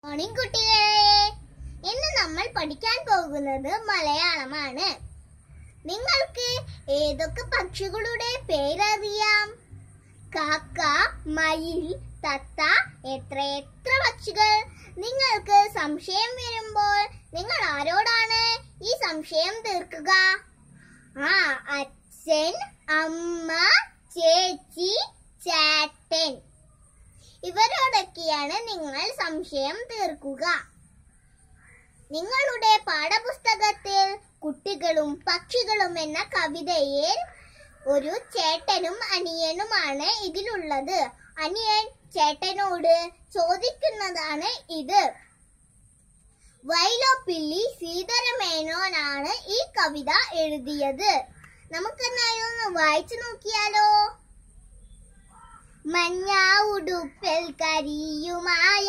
morning കുട്ടികളെ ഇന്ന് നമ്മൾ പഠിക്കാൻ പോകുന്നത് മലയാളമാണ് നിങ്ങൾക്ക് ഏതൊക്കെ പക്ഷികളുടെ പേരറിയാം കാക്ക മയിൽ തത്ത എത്ര എത്ര പക്ഷികൾ നിങ്ങൾക്ക് സംശയം വരുമ്പോൾ നിങ്ങൾ ആരോടാണ് ഈ സംശയം തീർക്കുക ആ അച്ഛൻ അമ്മ ചേച്ചി ചേട്ടൻ ഇവരോടൊക്കെയാണ് നിങ്ങൾ സംശയം തീർക്കുക നിങ്ങളുടെ പാഠപുസ്തകത്തിൽ കുട്ടികളും പക്ഷികളും എന്ന കവിതയിൽ ഒരു ചേട്ടനും അനിയനുമാണ് ഇതിലുള്ളത് അനിയൻ ചേട്ടനോട് ചോദിക്കുന്നതാണ് ഇത് വൈലോപ്പിള്ളി ശ്രീധരമേനോനാണ് ഈ കവിത എഴുതിയത് നമുക്കെന്നാലും വായിച്ചു നോക്കിയാലോ മഞ്ഞ ഉടുപ്പിൽ കരിയുമായ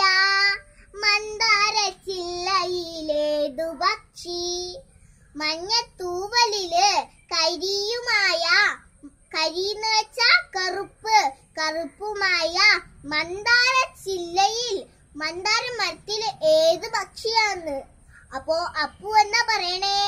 മന്ദാരച്ചില്ലയിലേതു പക്ഷി മഞ്ഞത്തൂവലില് കരിയുമായ കരിന്ന് വെച്ച കറുപ്പ് കറുപ്പുമായ മന്ദാരച്ചില്ലയിൽ മന്ദാര മരത്തില് ഏത് പക്ഷിയാന്ന് അപ്പോ അപ്പു എന്നാ പറയണേ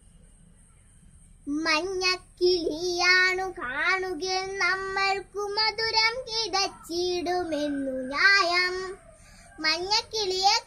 മഞ്ഞക്കിളിയാണു കാണുകിൽ നമ്മൾക്കു മധുരം കിടച്ചിടുമെന്നു ന്യായം മഞ്ഞക്കിളിയെ